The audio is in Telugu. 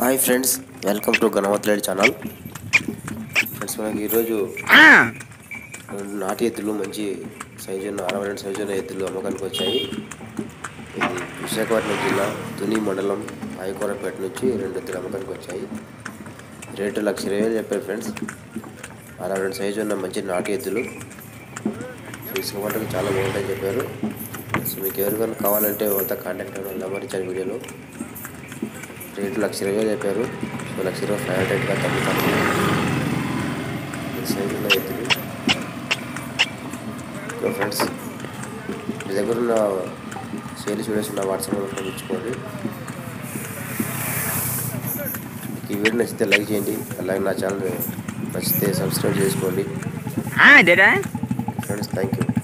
హాయ్ ఫ్రెండ్స్ వెల్కమ్ టు గణవత్లేడి ఛానల్ ఫ్రెండ్స్ మనకి ఈరోజు నాటి ఎద్దులు మంచి సైజు ఉన్న అరవై రెండు సైజు ఉన్న ఎద్దులు అమ్మకానికి వచ్చాయి ఇది విశాఖపట్నం జిల్లా తుని మండలం ఆయకూరపేట నుంచి రెండు ఎద్దులు అమ్మకానికి వచ్చాయి రేటు లక్ష ఇరవై వేలు చెప్పారు ఫ్రెండ్స్ అరవై రెండు సైజు ఉన్న మంచి నాటి ఎద్దులు తీసుకోవడానికి చాలా బాగుంటాయని చెప్పారు సో మీకు ఎవరికైనా కావాలంటే వాళ్ళతో కాంటాక్ట్ అవ్వడం నెంబర్ ఇచ్చాను వీడియోలో రేటు లక్ష ఇరవై వేలు చెప్పారు సో లక్ష ఇరవై ఫైవ్ హండ్రెడ్గా తగ్గుతాను ఈ సైజు ఉన్న ఎద్దులు సో ఫ్రెండ్స్ మీ దగ్గర ఉన్న సేల్స్ వీడియోస్ ఉన్న వాట్సాప్లో పంపించుకోండి మీకు ఈ వీడియో నచ్చితే లైక్ చేయండి అలాగే నా ఛానల్ నచ్చితే సబ్స్క్రైబ్ చేసుకోండి Ah, did I? Friends thank you